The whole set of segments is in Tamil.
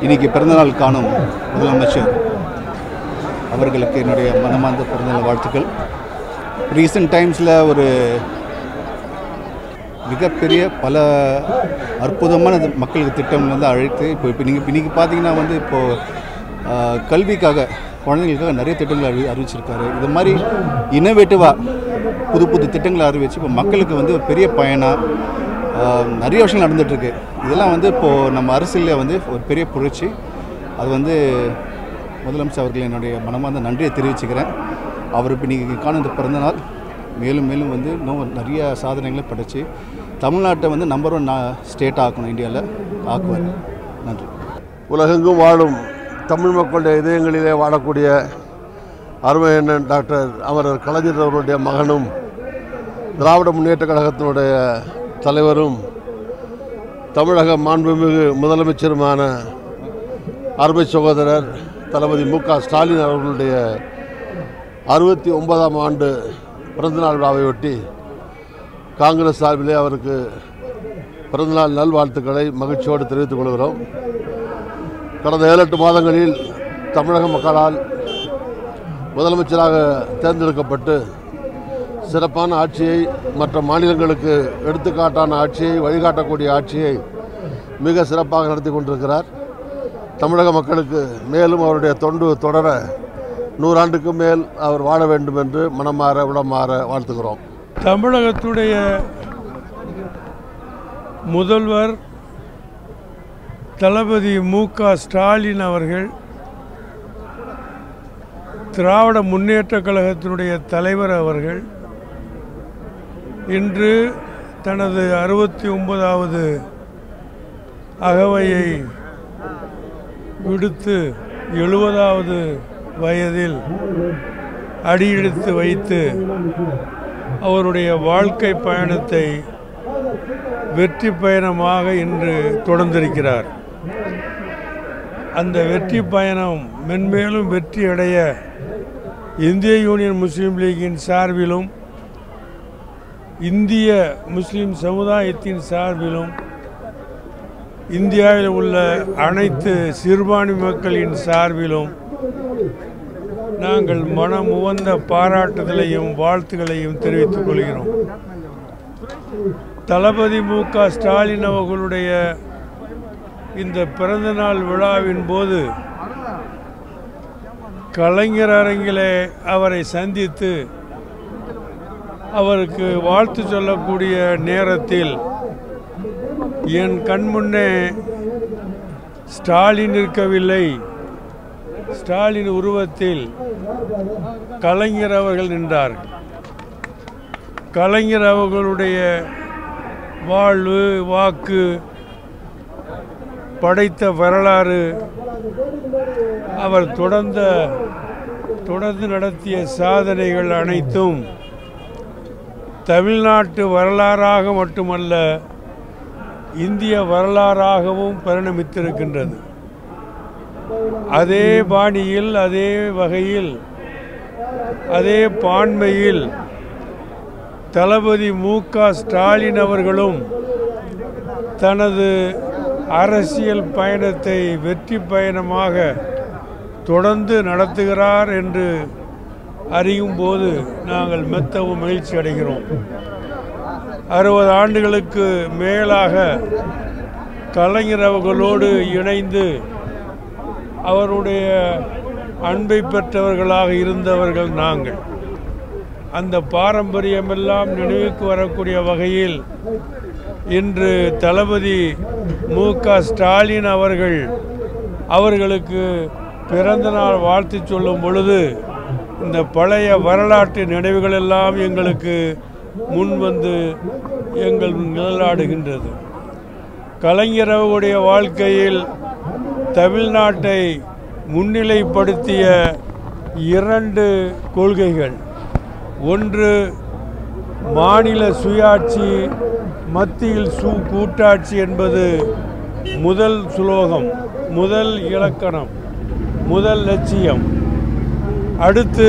இன்னைக்கு பிறந்தநாள் காணும் முதலமைச்சர் அவர்களுக்கு என்னுடைய மனமார்ந்த பிறந்தநாள் வாழ்த்துக்கள் ரீசெண்ட் டைம்ஸில் ஒரு மிகப்பெரிய பல அற்புதமான இது மக்களுக்கு திட்டம் வந்து அழைத்து இப்போ இப்போ நீங்கள் இன்றைக்கி பார்த்தீங்கன்னா வந்து இப்போது ஆஹ், கல்விக்காக குழந்தைங்களுக்காக நிறைய திட்டங்களை அறி அறிவிச்சிருக்காரு இது மாதிரி இன்னோவேட்டிவாக புது புது திட்டங்களை அறிவிச்சு இப்போ மக்களுக்கு வந்து ஒரு பெரிய பயனாக ஆஹ், நிறைய விஷயங்கள் நடந்துகிட்ருக்கு இதெல்லாம் வந்து இப்போது நம்ம அரசியலில் வந்து ஒரு பெரிய புரட்சி அது வந்து முதலமைச்சர் அவர்கள் என்னுடைய மனமார்ந்த நன்றியை தெரிவிச்சுக்கிறேன் அவர் இப்போ நீங்கள் காணும் இந்த பிறந்தநாள் மேலும் மேலும் வந்து இன்னும் நிறைய சாதனைகளை படைச்சு தமிழ்நாட்டை வந்து நம்பர் ஒன் ஸ்டேட் ஆக்கணும் இந்தியாவில் ஆக்குவார் நன்றி உலகெங்கும் வாழும் தமிழ் மக்களுடைய இதயங்களிலே வாழக்கூடிய அருமை அண்ணன் டாக்டர் அமரர் கலைஞர் அவர்களுடைய மகனும் திராவிட முன்னேற்ற கழகத்தினுடைய தலைவரும் தமிழக மாண்புமிகு முதலமைச்சருமான அருமை சகோதரர் தளபதி மு க ஸ்டாலின் அவர்களுடைய அறுபத்தி ஒன்பதாம் ஆண்டு பிறந்தநாள் விழாவையொட்டி காங்கிரஸ் சார்பிலே அவருக்கு பிறந்தநாள் நல்வாழ்த்துக்களை மகிழ்ச்சியோடு தெரிவித்துக் கொள்கிறோம் கடந்த ஏழு எட்டு மாதங்களில் தமிழக மக்களால் முதலமைச்சராக தேர்ந்தெடுக்கப்பட்டு சிறப்பான ஆட்சியை மற்ற மாநிலங்களுக்கு எடுத்துக்காட்டான ஆட்சியை வழிகாட்டக்கூடிய ஆட்சியை மிக சிறப்பாக நடத்தி கொண்டிருக்கிறார் தமிழக மக்களுக்கு மேலும் அவருடைய தொண்டு தொடர நூறாண்டுக்கு மேல் அவர் வாழ வேண்டும் என்று மனமாற உளமாற வாழ்த்துகிறோம் தமிழகத்துடைய முதல்வர் தளபதி மு க ஸ்டாலின் அவர்கள் திராவிட முன்னேற்ற கழகத்தினுடைய தலைவர் அவர்கள் இன்று தனது அறுபத்தி ஒன்பதாவது அகவையை விடுத்து எழுபதாவது வயதில் அடியெடுத்து வைத்து அவருடைய வாழ்க்கை பயணத்தை வெற்றி பயணமாக இன்று தொடர்ந்திருக்கிறார் அந்த வெற்றி பயணம் மென்மேலும் வெற்றி அடைய இந்திய யூனியன் முஸ்லீம் லீக்கின் சார்பிலும் இந்திய முஸ்லீம் சமுதாயத்தின் சார்பிலும் இந்தியாவில் உள்ள அனைத்து சிறுபான்மை மக்களின் சார்பிலும் நாங்கள் மனம் உவந்த பாராட்டுதலையும் வாழ்த்துக்களையும் தெரிவித்துக் கொள்கிறோம் தளபதி மு க ஸ்டாலின் அவர்களுடைய இந்த பிறந்தநாள் விழாவின் போது கலைஞர் அரங்கிலே அவரை சந்தித்து அவருக்கு வாழ்த்து சொல்லக்கூடிய நேரத்தில் என் கண்முன்னே ஸ்டாலின் இருக்கவில்லை ஸ்டாலின் உருவத்தில் கலைஞர் அவர்கள் நின்றார்கள் கலைஞர் அவர்களுடைய வாழ்வு வாக்கு படைத்த வரலாறு அவர் தொடர்ந்த தொடர்ந்து நடத்திய சாதனைகள் அனைத்தும் தமிழ்நாட்டு வரலாறாக மட்டுமல்ல இந்திய வரலாறாகவும் பரிணமித்திருக்கின்றது அதே பாணியில் அதே வகையில் அதே பான்மையில் தளபதி மு க ஸ்டாலின் அவர்களும் தனது அரசியல் பயணத்தை வெற்றி பயணமாக தொடர்ந்து நடத்துகிறார் என்று அறியும் போது நாங்கள் மெத்தவும் மகிழ்ச்சி அடைகிறோம் அறுபது ஆண்டுகளுக்கு மேலாக கலைஞர் அவர்களோடு இணைந்து அவருடைய அன்பை பெற்றவர்களாக இருந்தவர்கள் நாங்கள் அந்த பாரம்பரியமெல்லாம் நினைவுக்கு வரக்கூடிய வகையில் இன்று தளபதி மு க ஸ்டாலின் அவர்கள் அவர்களுக்கு பிறந்தநாள் வாழ்த்து சொல்லும் பொழுது இந்த பழைய வரலாற்று நினைவுகள் எல்லாம் எங்களுக்கு முன் வந்து எங்கள் நிழலாடுகின்றது கலைஞர் அவர்களுடைய வாழ்க்கையில் தமிழ்நாட்டை முன்னிலைப்படுத்திய இரண்டு கொள்கைகள் ஒன்று மாநில சுயாட்சி மத்தியில் சு கூட்டாட்சி என்பது முதல் சுலோகம் முதல் இலக்கணம் முதல் லட்சியம் அடுத்து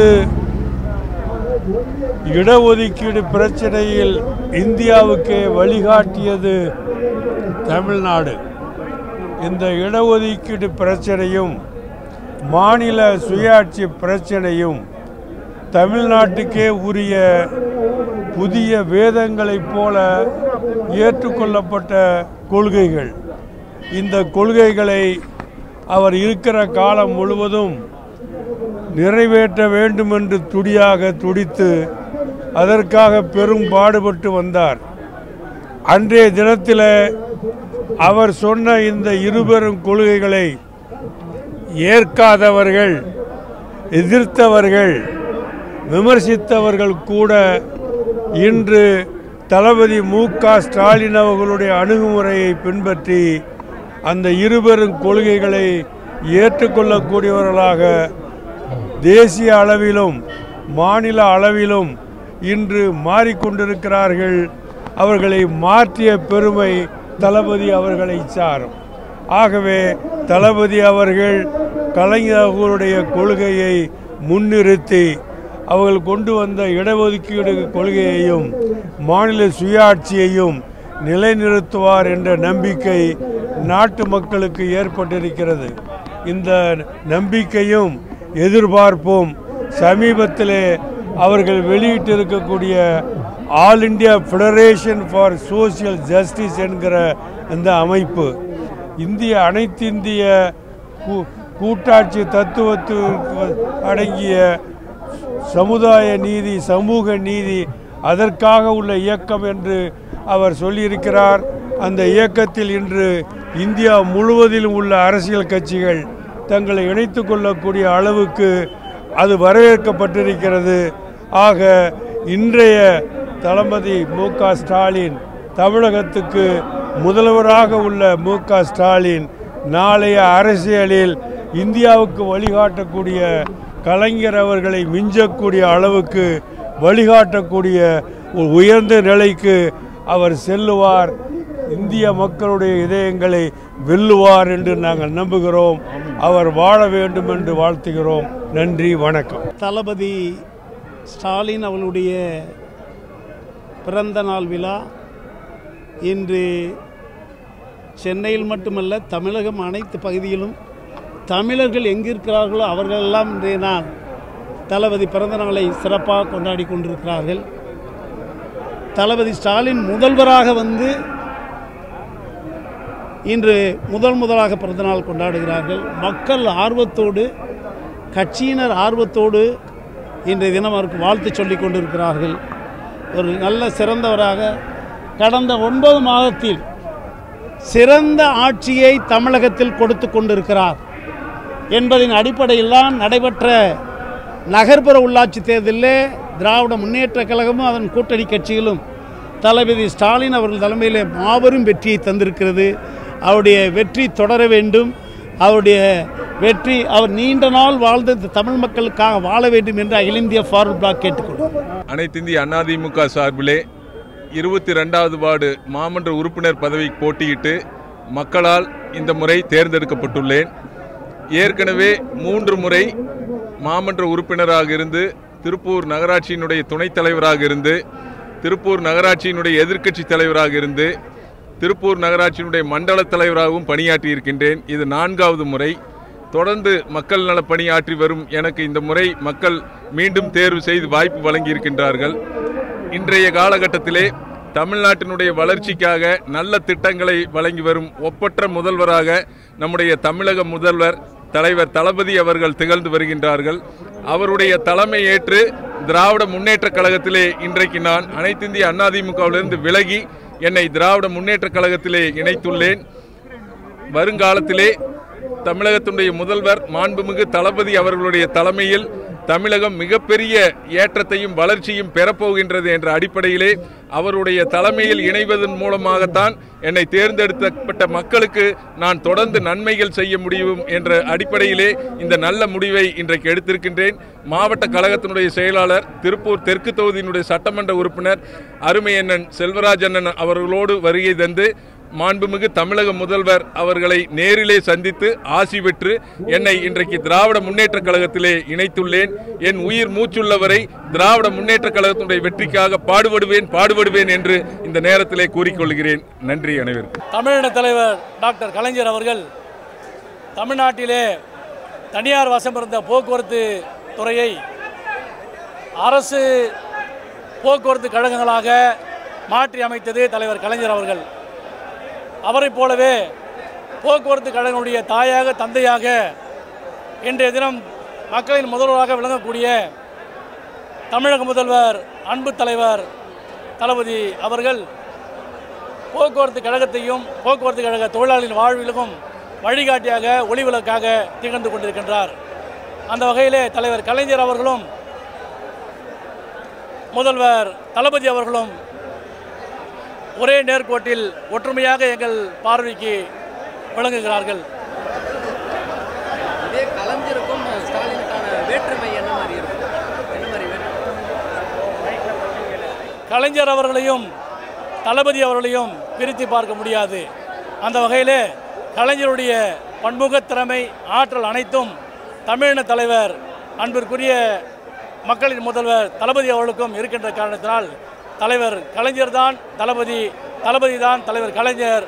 இடஒதுக்கீடு பிரச்சனையில் இந்தியாவுக்கே வழிகாட்டியது தமிழ்நாடு இந்த இடஒதுக்கீடு பிரச்சனையும் மாநில சுயாட்சி பிரச்சனையும் தமிழ்நாட்டுக்கே உரிய புதிய வேதங்களைப் போல ஏற்றுக்கொள்ளப்பட்ட கொள்கைகள் இந்த கொள்கைகளை அவர் இருக்கிற காலம் முழுவதும் நிறைவேற்ற வேண்டும் என்று துடியாக துடித்து அதற்காக பெரும் பாடுபட்டு வந்தார் அன்றைய தினத்தில் அவர் சொன்ன இந்த இருபெரும் கொள்கைகளை ஏற்காதவர்கள் எதிர்த்தவர்கள் விமர்சித்தவர்கள் கூட இன்று தளபதி மு க ஸ்டாலின் அவர்களுடைய அணுகுமுறையை பின்பற்றி அந்த இருபெரும் கொள்கைகளை ஏற்றுக்கொள்ளக்கூடியவர்களாக தேசிய அளவிலும் மாநில அளவிலும் இன்று மாறிக்கொண்டிருக்கிறார்கள் அவர்களை மாற்றிய பெருமை தளபதி அவர்களை சாரும் ஆகவே தளபதி அவர்கள் கலைஞர் அவர்களுடைய கொள்கையை முன்னிறுத்தி அவர்கள் கொண்டு வந்த இடஒதுக்கீடு கொள்கையையும் மாநில சுயாட்சியையும் நிலைநிறுத்துவார் என்ற நம்பிக்கை நாட்டு மக்களுக்கு ஏற்பட்டிருக்கிறது இந்த நம்பிக்கையும் எதிர்பார்ப்பும் சமீபத்திலே அவர்கள் வெளியிட்டிருக்கக்கூடிய all India federation for social justice என்கிற இந்த அமைப்பு இந்திய அனைத்திந்திய கூ- கூட்டாட்சி தத்துவத்திற்கு அடங்கிய சமுதாய நீதி சமூக நீதி அதற்காக உள்ள இயக்கம் என்று அவர் சொல்லியிருக்கிறார் அந்த இயக்கத்தில் இன்று இந்தியா முழுவதிலும் உள்ள அரசியல் கட்சிகள் தங்களை இணைத்து கொள்ளக்கூடிய அளவுக்கு அது வரவேற்கப்பட்டிருக்கிறது ஆக இன்றைய தளபதி மு க ஸ்டாலின் தமிழகத்துக்கு முதல்வராக உள்ள மு க ஸ்டாலின் நாளைய அரசியலில் இந்தியாவுக்கு வழிகாட்டக்கூடிய கலைஞர் அவர்களை மிஞ்சக்கூடிய அளவுக்கு வழிகாட்டக்கூடிய ஒரு உயர்ந்த நிலைக்கு அவர் செல்லுவார் இந்திய மக்களுடைய இதயங்களை வெல்லுவார் என்று நாங்கள் நம்புகிறோம் அவர் வாழ வேண்டும் என்று வாழ்த்துகிறோம் நன்றி வணக்கம் தளபதி ஸ்டாலின் அவளுடைய பிறந்த நாள் விழா இன்று சென்னையில் மட்டுமல்ல தமிழகம் அனைத்து பகுதியிலும் தமிழர்கள் எங்கிருக்கிறார்களோ அவர்களெல்லாம் இன்றைய நாள் தளபதி பிறந்த நாளை சிறப்பாக கொண்டாடி கொண்டிருக்கிறார்கள் தளபதி ஸ்டாலின் முதல்வராக வந்து இன்று முதல் முதலாக பிறந்தநாள் கொண்டாடுகிறார்கள் மக்கள் ஆர்வத்தோடு கட்சியினர் ஆர்வத்தோடு இன்றைய தினம் அவருக்கு வாழ்த்து சொல்லிக் கொண்டிருக்கிறார்கள் ஒரு நல்ல சிறந்தவராக கடந்த ஒன்பது மாதத்தில் சிறந்த ஆட்சியை தமிழகத்தில் கொடுத்து கொண்டிருக்கிறார் என்பதின் அடிப்படையில் தான் நடைபெற்ற நகர்ப்புற உள்ளாட்சி தேர்தலிலே திராவிட முன்னேற்ற கழகமும் அதன் கூட்டணி கட்சிகளும் தளபதி ஸ்டாலின் அவர்கள் தலைமையிலே மாபெரும் வெற்றியை தந்திருக்கிறது அவருடைய வெற்றி தொடர வேண்டும் அவருடைய வெற்றி அவர் நீண்ட நாள் வாழ்ந்த இந்த தமிழ் மக்களுக்காக வாழ வேண்டும் என்று அகில இந்திய ஃபார்வர்ட் பிளாக் கேட்டுக்கொள்கிறோம் அனைத்திந்திய அதிமுக சார்பிலே இருபத்தி ரெண்டாவது வார்டு மாமன்ற உறுப்பினர் பதவிக்கு போட்டியிட்டு மக்களால் இந்த முறை தேர்ந்தெடுக்கப்பட்டுள்ளேன் ஏற்கனவே மூன்று முறை மாமன்ற உறுப்பினராக இருந்து திருப்பூர் நகராட்சியினுடைய துணைத் தலைவராக இருந்து திருப்பூர் நகராட்சியினுடைய எதிர்க்கட்சி தலைவராக இருந்து திருப்பூர் நகராட்சியினுடைய மண்டல தலைவராகவும் பணியாற்றி இருக்கின்றேன் இது நான்காவது முறை தொடர்ந்து மக்கள் நல பணியாற்றி வரும் எனக்கு இந்த முறை மக்கள் மீண்டும் தேர்வு செய்து வாய்ப்பு வழங்கியிருக்கின்றார்கள் இன்றைய காலகட்டத்திலே தமிழ்நாட்டினுடைய வளர்ச்சிக்காக நல்ல திட்டங்களை வழங்கி வரும் ஒப்பற்ற முதல்வராக நம்முடைய தமிழக முதல்வர் தலைவர் தளபதி அவர்கள் திகழ்ந்து வருகின்றார்கள் அவருடைய தலைமை ஏற்று திராவிட முன்னேற்றக் கழகத்திலே இன்றைக்கு நான் அனைத்திந்திய அதிமுகவிலிருந்து விலகி என்னை திராவிட முன்னேற்றக் கழகத்திலே இணைத்துள்ளேன் வருங்காலத்திலே தமிழகத்தினுடைய முதல்வர் மாண்புமிகு தளபதி அவர்களுடைய தலைமையில் தமிழகம் மிகப்பெரிய ஏற்றத்தையும் வளர்ச்சியும் பெறப்போகின்றது என்ற அடிப்படையிலே அவருடைய தலைமையில் இணைவதன் மூலமாகத்தான் என்னை தேர்ந்தெடுக்கப்பட்ட மக்களுக்கு நான் தொடர்ந்து நன்மைகள் செய்ய முடியும் என்ற அடிப்படையிலே இந்த நல்ல முடிவை இன்றைக்கு எடுத்திருக்கின்றேன் மாவட்ட கழகத்தினுடைய செயலாளர் திருப்பூர் தெற்கு தொகுதியினுடைய சட்டமன்ற உறுப்பினர் அருமை அண்ணன் செல்வராஜ் அண்ணன் அவர்களோடு வருகை தந்து மாண்புமிகு தமிழக முதல்வர் அவர்களை நேரிலே சந்தித்து ஆசி பெற்று என்னை இன்றைக்கு திராவிட முன்னேற்ற கழகத்திலே இணைத்துள்ளேன் என் உயிர் மூச்சுள்ளவரை திராவிட முன்னேற்ற கழகத்தினுடைய வெற்றிக்காக பாடுபடுவேன் பாடுபடுவேன் என்று இந்த நேரத்திலே கூறிக்கொள்கிறேன் நன்றி அனைவருக்கும் தமிழின தலைவர் டாக்டர் கலைஞர் அவர்கள் தமிழ்நாட்டிலே தனியார் வசம் இருந்த போக்குவரத்து துறையை அரசு போக்குவரத்து கழகங்களாக மாற்றி அமைத்தது தலைவர் கலைஞர் அவர்கள் அவரைப் போலவே போக்குவரத்து கழகங்களுடைய தாயாக தந்தையாக இன்றைய தினம் மக்களின் முதல்வராக விளங்கக்கூடிய தமிழக முதல்வர் அன்பு தலைவர் தளபதி அவர்கள் போக்குவரத்து கழகத்தையும் போக்குவரத்து கழக தொழிலாளர்களின் வாழ்விலும் வழிகாட்டியாக ஒளிவிளக்காக திகழ்ந்து கொண்டிருக்கின்றார் அந்த வகையிலே தலைவர் கலைஞர் அவர்களும் முதல்வர் தளபதி அவர்களும் ஒரே நேர்கோட்டில் ஒற்றுமையாக எங்கள் பார்வைக்கு விளங்குகிறார்கள் இதே கலைஞருக்கும் ஸ்டாலினுக்கான வேற்றுமை என்ன மாதிரி இருக்கும் என்ன மாதிரி வேற்றுமை கலைஞர் அவர்களையும் தளபதி அவர்களையும் பிரித்து பார்க்க முடியாது அந்த வகையிலே கலைஞருடைய பன்முகத் திறமை ஆற்றல் அனைத்தும் தமிழின தலைவர் அன்பிற்குரிய மக்களின் முதல்வர் தளபதி அவர்களுக்கும் இருக்கின்ற காரணத்தினால் தலைவர் கலைஞர் தான் தளபதி தளபதி தான் தலைவர் கலைஞர்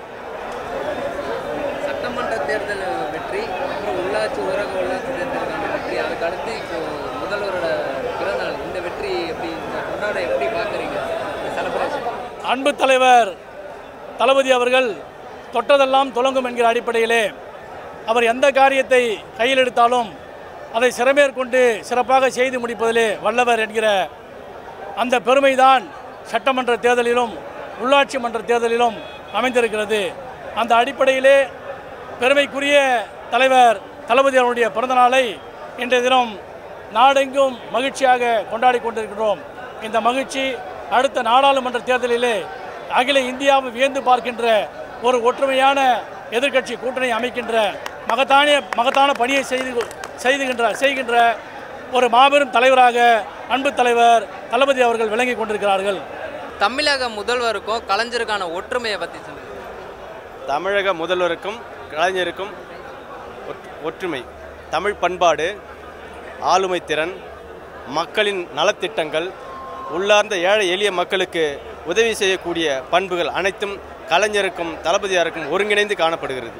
சட்டமன்ற தேர்தல் வெற்றி அப்புறம் உள்ளாட்சி ஊரக உள்ளாட்சி தேர்தலுக்கான வெற்றி அதுக்கு அடுத்து இப்போ முதல்வரோட பிறந்தநாள் இந்த வெற்றி எப்படி இந்த கொண்டாட எப்படி பார்க்குறீங்க செலிப்ரேஷன் அன்பு தலைவர் தளபதி அவர்கள் தொட்டதெல்லாம் துலங்கும் என்கிற அடிப்படையிலே அவர் எந்த காரியத்தை கையில் எடுத்தாலும் அதை சிறமேற்கொண்டு சிறப்பாக செய்து முடிப்பதிலே வல்லவர் என்கிற அந்த பெருமைதான் சட்டமன்ற தேர்தலிலும் உள்ளாட்சி மன்ற தேர்தலிலும் அமைந்திருக்கிறது அந்த அடிப்படையிலே பெருமைக்குரிய தலைவர் தளபதி அவருடைய பிறந்தநாளை இன்றைய தினம் நாடெங்கும் மகிழ்ச்சியாக கொண்டாடி கொண்டிருக்கிறோம் இந்த மகிழ்ச்சி அடுத்த நாடாளுமன்ற தேர்தலிலே அகில இந்தியாவை வியந்து பார்க்கின்ற ஒரு ஒற்றுமையான எதிர்க்கட்சி கூட்டணி அமைக்கின்ற மகத்தான மகத்தான பணியை செய்து செய்துகின்ற செய்கின்ற ஒரு மாபெரும் தலைவராக அன்பு தலைவர் தளபதி அவர்கள் விளங்கி கொண்டிருக்கிறார்கள் தமிழக முதல்வருக்கும் கலைஞருக்கான ஒற்றுமையை பற்றி சொல்லுங்கள் தமிழக முதல்வருக்கும் கலைஞருக்கும் ஒற்று- ஒற்றுமை தமிழ் பண்பாடு ஆளுமை திறன் மக்களின் நலத்திட்டங்கள் உள்ளார்ந்த ஏழை எளிய மக்களுக்கு உதவி செய்யக்கூடிய பண்புகள் அனைத்தும் கலைஞருக்கும் தளபதியாருக்கும் ஒருங்கிணைந்து காணப்படுகிறது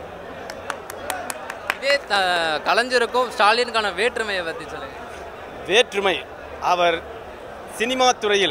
இதே த கலைஞருக்கும் ஸ்டாலினுக்கான வேற்றுமையை பற்றி சொல்லுங்கள் வேற்றுமை அவர் சினிமா துறையில்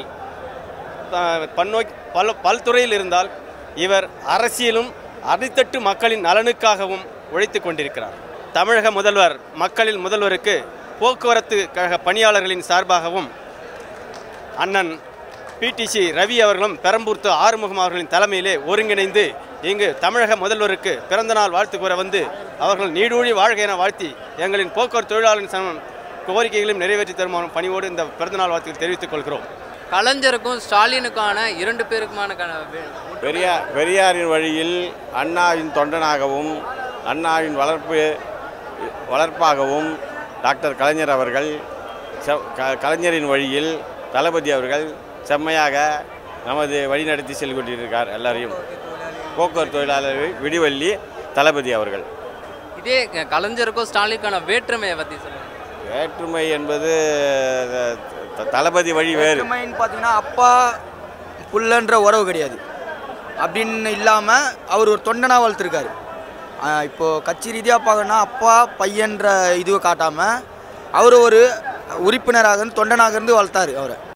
த- பன்னோக்கி பல பல்துறையில் இருந்தால் இவர் அரசியலும் அடித்தட்டு மக்களின் நலனுக்காகவும் உழைத்து கொண்டிருக்கிறார் தமிழக முதல்வர் மக்களின் முதல்வருக்கு போக்குவரத்து கழக பணியாளர்களின் சார்பாகவும் அண்ணன் பிடிசி ரவி அவர்களும் பெரம்பூர்த்து ஆறுமுகம் அவர்களின் தலைமையிலே ஒருங்கிணைந்து இங்கு தமிழக முதல்வருக்கு பிறந்தநாள் வாழ்த்து கூற வந்து அவர்கள் நீடூழி வாழ்க என வாழ்த்தி எங்களின் போக்குவரத்து தொழிலாளர்களின் சம கோரிக்கைகளையும் நிறைவேற்றி தருமாறும் பணியோடு இந்த பிறந்தநாள் வாழ்த்துக்களை தெரிவித்துக் கொள்கிறோம் கலைஞருக்கும் ஸ்டாலினுக்கான இரண்டு பேருக்குமான கன- வே- பெரியார் பெரியாரின் வழியில் அண்ணாவின் தொண்டனாகவும் அண்ணாவின் வளர்ப்பு வளர்ப்பாகவும் டாக்டர் கலைஞர் அவர்கள் செ- க- கலைஞரின் வழியில் தளபதி அவர்கள் செம்மையாக நமது வழிநடத்தி சென்று கொண்டிருக்கார் எல்லாரையும் போக்குவரத்து தொழிலாளர் விடிவள்ளி தளபதி அவர்கள் இதே க- கலைஞருக்கும் ஸ்டாலினுக்கான வேற்றுமையை பற்றி சொல்லுங்கள் வேற்றுமை என்பது த- த- தளபதி வழி வேறு வேற்றுமைன்னு பார்த்தீங்கன்னா அப்பா புள்ளன்ற உறவு கிடையாது அப்படின்னு இல்லாமல் அவர் ஒரு தொண்டனாக வளர்த்துருக்காரு இப்போது கட்சி ரீதியாக பார்க்கணும்னா அப்பா பையன்ற இதுவை காட்டாமல் அவர் ஒரு உறுப்பினராக இருந்து தொண்டனாக இருந்து வளர்த்தாரு அவரை